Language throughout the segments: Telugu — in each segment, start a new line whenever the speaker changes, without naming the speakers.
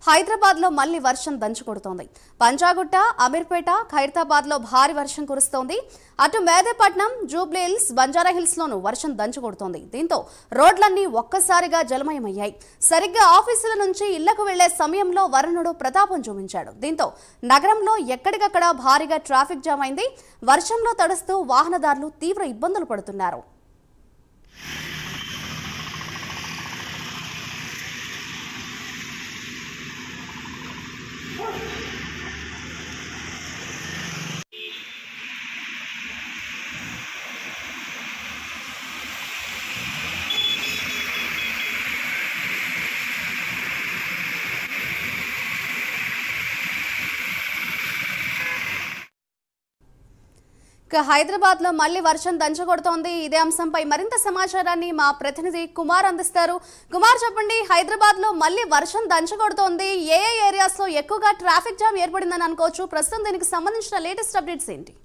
హైదరాబాద్ లో మళ్లీ వర్షం దంచుకొడుతోంది పంజాగుట్ట అమీర్పేట ఖైరతాబాద్ లో భారీ వర్షం కురుస్తోంది అటు మేదేపట్నం జూబ్లీహిల్స్ బంజారాహిల్స్ లోనూ వర్షం దంచుకొడుతోంది దీంతో రోడ్లన్నీ ఒక్కసారిగా జలమయమయ్యాయి సరిగ్గా ఆఫీసుల నుంచి ఇళ్లకు వెళ్లే సమయంలో వరుణుడు ప్రతాపం చూపించాడు దీంతో నగరంలో ఎక్కడికక్కడ భారీగా ట్రాఫిక్ జామ్ అయింది వర్షంలో తడుస్తూ వాహనదారులు తీవ్ర ఇబ్బందులు పడుతున్నారు ఇక హైదరాబాద్ లో మళ్లీ వర్షం దంచగొడుతోంది ఇదే అంశంపై మరింత సమాచారాన్ని మా ప్రతినిధి కుమార్ అందిస్తారు కుమార్ చెప్పండి హైదరాబాద్ లో మళ్లీ వర్షం దంచగొడుతోంది ఏ ఏ ఏరియాస్ లో ఎక్కువగా ట్రాఫిక్ జామ్ ఏర్పడిందని అనుకోవచ్చు ప్రస్తుతం దీనికి సంబంధించిన లేటెస్ట్ అప్డేట్స్ ఏంటి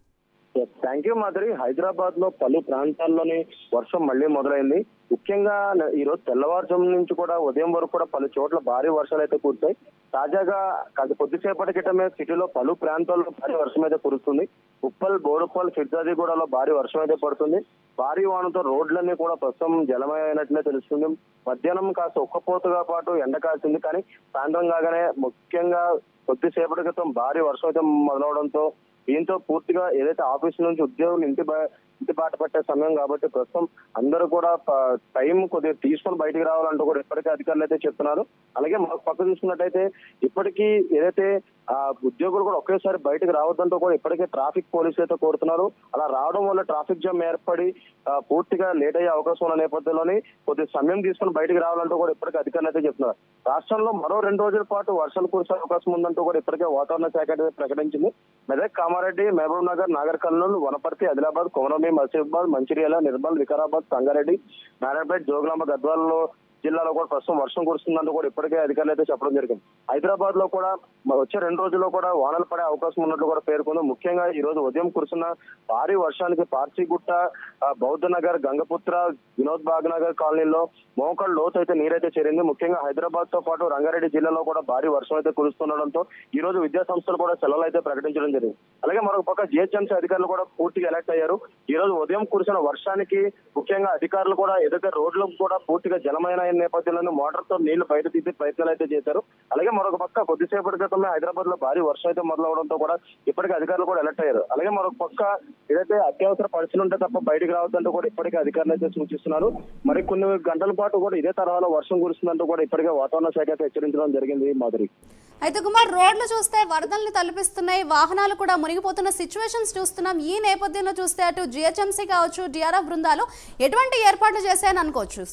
థ్యాంక్ యూ మాధురి హైదరాబాద్ లో పలు ప్రాంతాల్లోని వర్షం మళ్లీ మొదలైంది ముఖ్యంగా ఈ రోజు తెల్లవారుజాము నుంచి కూడా ఉదయం వరకు కూడా పలు చోట్ల భారీ వర్షాలు అయితే కురిశాయి తాజాగా కాదు కొద్దిసేపటి క్రితమే సిటీలో పలు ప్రాంతాల్లో భారీ వర్షం అయితే కురుస్తుంది ఉప్పల్ బోడుప్పల్ ఫిర్జాదిగూడలో భారీ వర్షం అయితే పడుతుంది భారీ వానతో రోడ్లన్నీ కూడా ప్రస్తుతం జలమయమైనట్లే తెలుస్తుంది మధ్యాహ్నం కాస్త ఒక్కపోతుగా పాటు ఎండ కాసింది కానీ సాయంత్రం కాగానే ముఖ్యంగా కొద్దిసేపటి క్రితం భారీ వర్షం అయితే మొదలవడంతో దీంతో పూర్తిగా ఏదైతే ఆఫీస్ నుంచి ఉద్యోగులు ఇంటి బా- ఇంటి బాట పట్టే సమయం కాబట్టి ప్రస్తుతం అందరూ కూడా ప- టైం కొద్దిగా తీసుకొని బయటికి రావాలంటూ కూడా ఇప్పటికే అధికారులు అయితే చెప్తున్నారు అలాగే మరొక పక్క చూసుకున్నట్టయితే ఇప్పటికీ ఏదైతే ఆ ఉద్యోగులు కూడా ఒకేసారి బయటకు రావద్దంటూ కూడా ఇప్పటికే ట్రాఫిక్ పోలీసులు అయితే కోరుతున్నారు అలా రావడం వల్ల ట్రాఫిక్ జామ్ ఏర్పడి ఆ, పూర్తిగా లేట్ అయ్యే అవకాశం ఉన్న నేపథ్యంలోని కొద్ది సమయం తీసుకొని బయటకు రావాలంటూ కూడా ఇప్పటికే అధికారులు అయితే చెప్తున్నారు రాష్ట్రంలో మరో రెండు రోజుల పాటు వర్షాలు కురిసే అవకాశం ఉందంటూ కూడా ఇప్పటికే వాతావరణ శాఖ అయితే ప్రకటించింది మెదక్ కామారెడ్డి మహబూబ్ నగర్ నాగర్ కర్నూలు వనపర్తి ఆదిలాబాద్ కొమరమి మసీబాద్ మంచిర్యాల నిర్మల్ వికారాబాద్ సంగారెడ్డి నారాయణపేట జోగులాంబ గద్వాలలో జిల్లాలో కూడా ప్రస్తుతం వర్షం కురుస్తుందంటూ కూడా ఇప్పటికే అధికారులు అయితే చెప్పడం జరిగింది హైదరాబాద్ లో కూడా మ- వచ్చే రెండు రోజుల్లో కూడా వానలు పడే అవకాశం ఉన్నట్లు కూడా పేర్కొంది ముఖ్యంగా ఈ రోజు ఉదయం కురుస్తున్న భారీ వర్షానికి పార్సీగుట్ట ఆ, బౌద్ధ నగర్ గంగపుత్ర వినోద్ బాగ్ నగర్ కాలనీలో మోకాళ్ళ లోతు అయితే నీరైతే చేరింది ముఖ్యంగా హైదరాబాద్ తో పాటు రంగారెడ్డి జిల్లాలో కూడా భారీ వర్షం అయితే కురుస్తుండడంతో ఈ రోజు విద్యా సంస్థలు కూడా సెలవులు అయితే ప్రకటించడం జరిగింది అలాగే మరొక పక్క జిహెచ్ఎంసీ అధికారులు కూడా పూర్తిగా అలర్ట్ అయ్యారు ఈ రోజు ఉదయం కురిసిన వర్షానికి ముఖ్యంగా అధికారులు కూడా ఏదైతే రోడ్లకు కూడా పూర్తిగా జలమైన నేపథ్యంలోనే మోటార్ తో నీళ్లు బయట తీసే ప్రయత్నాలు అయితే చేశారు అలాగే మరొక పక్క కొద్దిసేపటి క్రితమే హైదరాబాద్ లో భారీ వర్షం అయితే మొదలవడంతో కూడా ఇప్పటికే అధికారులు కూడా అలర్ట్ అయ్యారు అలాగే మరొక పక్క ఏదైతే అత్యవసర పరిస్థితులు ఉంటే తప్ప బయటకు రావద్దంటూ కూడా ఇప్పటికే అధికారులు అయితే సూచిస్తున్నారు మరి కొన్ని గంటల పాటు కూడా ఇదే తరహాలో వర్షం కురుస్తుందంటూ కూడా ఇప్పటికే వాతావరణ శాఖ అయితే హెచ్చరించడం జరిగింది మాధురి
అయితే కుమార్ రోడ్లు చూస్తే వరదల్ని తలపిస్తున్నాయి వాహనాలు కూడా మునిగిపోతున్న సిచ్యువేషన్స్ చూస్తున్నాం ఈ నేపథ్యంలో చూస్తే అటు జిహెచ్ఎంసీ కావచ్చు డిఆర్ఎఫ్ బృందాలు ఎటువంటి ఏర్పాట్లు చేశాయని అనుకోవచ్చు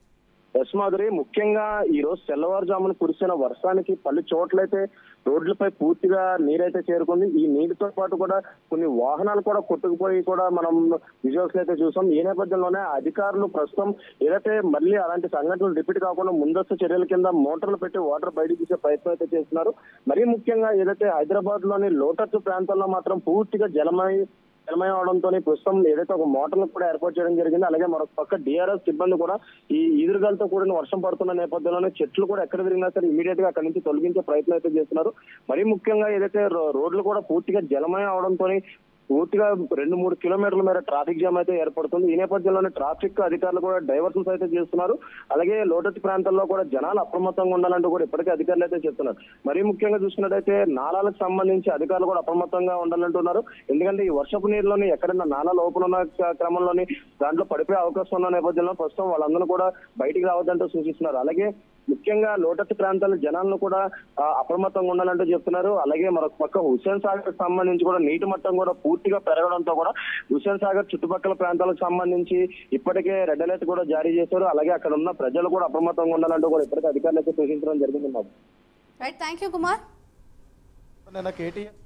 ఎస్ మాధురి ముఖ్యంగా ఈ రోజు తెల్లవారుజామున కురిసిన వర్షానికి పలు చోట్లయితే రోడ్లపై పూర్తిగా నీరైతే చేరుకుంది ఈ నీటితో పాటు కూడా కొన్ని వాహనాలు కూడా కొట్టుకుపోయి కూడా మనం విజువల్స్ అయితే చూసాం ఈ నేపథ్యంలోనే అధికారులు ప్రస్తుతం ఏదైతే మళ్ళీ అలాంటి సంఘటనలు రిపీట్ కాకుండా ముందస్తు చర్యల కింద మోటార్లు పెట్టి వాటర్ బయటకు తీసే ప్రయత్నం అయితే చేస్తున్నారు మరీ ముఖ్యంగా ఏదైతే హైదరాబాద్ లోని లోటస్ ప్రాంతాల్లో మాత్రం పూర్తిగా జలమై జలమయం అవడంతో ప్రస్తుతం ఏదైతే ఒక మోటార్లు కూడా ఏర్పాటు చేయడం జరిగింది అలాగే మరొక పక్క డిఆర్ఎస్ సిబ్బంది కూడా ఈ ఈదురుగాలతో కూడిన వర్షం పడుతున్న నేపథ్యంలోనే చెట్లు కూడా ఎక్కడ తిరిగినా సరే ఇమీడియట్ గా అక్కడి నుంచి తొలగించే ప్రయత్నం అయితే చేస్తున్నారు మరీ ముఖ్యంగా ఏదైతే రో- రోడ్లు కూడా పూర్తిగా జలమయం అవడంతో పూర్తిగా రెండు మూడు కిలోమీటర్ల మేర ట్రాఫిక్ జామ్ అయితే ఏర్పడుతుంది ఈ నేపథ్యంలోనే ట్రాఫిక్ అధికారులు కూడా డైవర్షన్స్ అయితే చేస్తున్నారు అలాగే లోటస్ ప్రాంతాల్లో కూడా జనాలు అప్రమత్తంగా ఉండాలంటూ కూడా ఇప్పటికే అధికారులు అయితే చెప్తున్నారు మరీ ముఖ్యంగా చూసుకున్నట్టయితే నాలాలకు సంబంధించి అధికారులు కూడా అప్రమత్తంగా ఉండాలంటున్నారు ఎందుకంటే ఈ వర్షపు నీరులోని ఎక్కడైనా నాలాలు ఓపెన్ ఉన్న క్ర- క్రమంలోని దాంట్లో పడిపోయే అవకాశం ఉన్న నేపథ్యంలో ప్రస్తుతం వాళ్ళందరూ కూడా బయటికి రావద్దంటూ సూచిస్తున్నారు అలాగే ముఖ్యంగా లోటస్ ప్రాంతాల జనాలను కూడా ఆ, అప్రమత్తంగా ఉండాలంటూ చెప్తున్నారు అలాగే మరొక పక్క హుస్సేన్ సాగర్ సంబంధించి కూడా నీటి మట్టం కూడా పూర్తిగా పెరగడంతో కూడా హుస్సేన్ సాగర్ చుట్టుపక్కల ప్రాంతాలకు సంబంధించి ఇప్పటికే రెడ్ అలర్ట్ కూడా జారీ చేశారు అలాగే అక్కడ ఉన్న ప్రజలు కూడా అప్రమత్తంగా ఉండాలంటూ కూడా ఇప్పటికే అధికారులు అయితే సూచించడం జరిగింది మాకు
రైట్ థ్యాంక్ యూ కుమార్
నిన్న కేటీఆర్